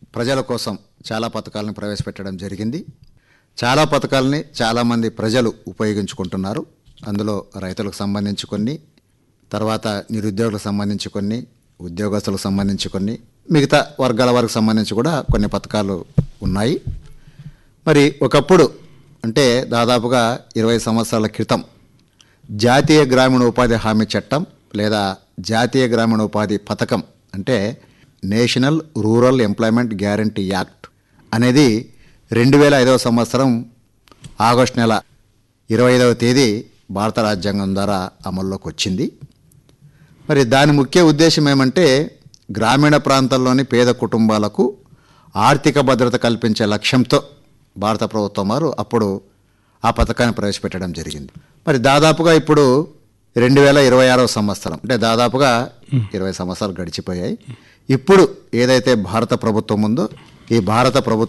ప్రజల కోసం చాలా పథకాలను ప్రవేశపెట్టడం జరిగింది చాలా పథకాలని చాలామంది ప్రజలు ఉపయోగించుకుంటున్నారు అందులో రైతులకు సంబంధించి కొన్ని తర్వాత నిరుద్యోగులకు సంబంధించి కొన్ని ఉద్యోగస్తులకు సంబంధించి కొన్ని మిగతా వర్గాల వారికి సంబంధించి కూడా కొన్ని పథకాలు ఉన్నాయి మరి ఒకప్పుడు అంటే దాదాపుగా ఇరవై సంవత్సరాల క్రితం జాతీయ గ్రామీణ ఉపాధి హామీ చట్టం లేదా జాతీయ గ్రామీణ ఉపాధి పథకం అంటే national rural employment guarantee act అనేది రెండు వేల ఐదవ సంవత్సరం ఆగస్టు నెల ఇరవై ఐదవ తేదీ భారత రాజ్యాంగం ద్వారా అమల్లోకి వచ్చింది మరి దాని ముఖ్య ఉద్దేశం ఏమంటే గ్రామీణ ప్రాంతాల్లోని పేద కుటుంబాలకు ఆర్థిక భద్రత కల్పించే లక్ష్యంతో భారత ప్రభుత్వం వారు అప్పుడు ఆ పథకాన్ని ప్రవేశపెట్టడం జరిగింది మరి దాదాపుగా ఇప్పుడు రెండు వేల ఇరవై ఆరవ సంవత్సరం అంటే దాదాపుగా ఇరవై సంవత్సరాలు గడిచిపోయాయి ఇప్పుడు ఏదైతే భారత ప్రభుత్వం ఉందో ఈ భారత ప్రభుత్వం